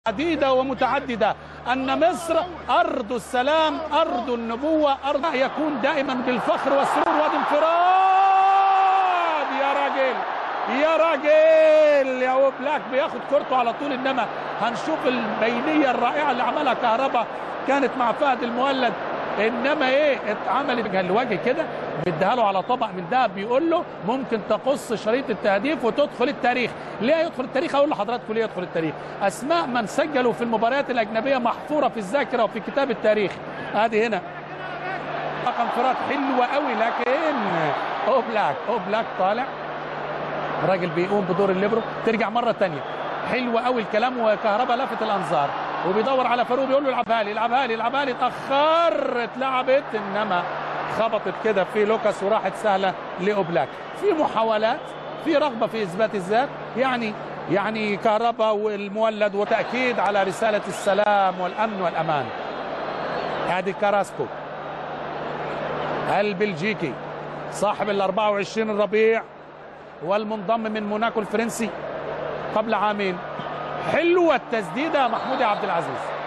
عديدة ومتعددة أن مصر أرض السلام أرض النبوة أرض يكون دائما بالفخر والسرور وادي انفراد يا راجل يا راجل يا وبلاك بياخد كورته على طول انما هنشوف البينيه الرائعه اللي عملها كهربا كانت مع فهد المولد انما ايه اتعملت الوجه كده بيديها له على طبق من دهب بيقول له ممكن تقص شريط التهديف وتدخل التاريخ ليه يدخل التاريخ اقول لحضراتكم ليه يدخل التاريخ اسماء من سجلوا في المباريات الاجنبيه محفوره في الذاكره وفي كتاب التاريخ ادي هنا رقم انفراد حلوه قوي لكن اوبلاك اوبلاك طالع الراجل بيقوم بدور الليبرو ترجع مره ثانيه حلو قوي الكلام وكهربا لفت الانظار وبيدور على فاروق بيقول له العبها لي العبها لي العبها لي اتاخر اتلعبت انما خبطت كده في لوكاس وراحت سهله لاوبلاك في محاولات في رغبه في اثبات الذات يعني يعني كهربا والمولد وتاكيد على رساله السلام والامن والامان ادي كاراسكو البلجيكي صاحب ال 24 الربيع والمنضم من موناكو الفرنسي قبل عامين حلوه التسديده محمود عبد العزيز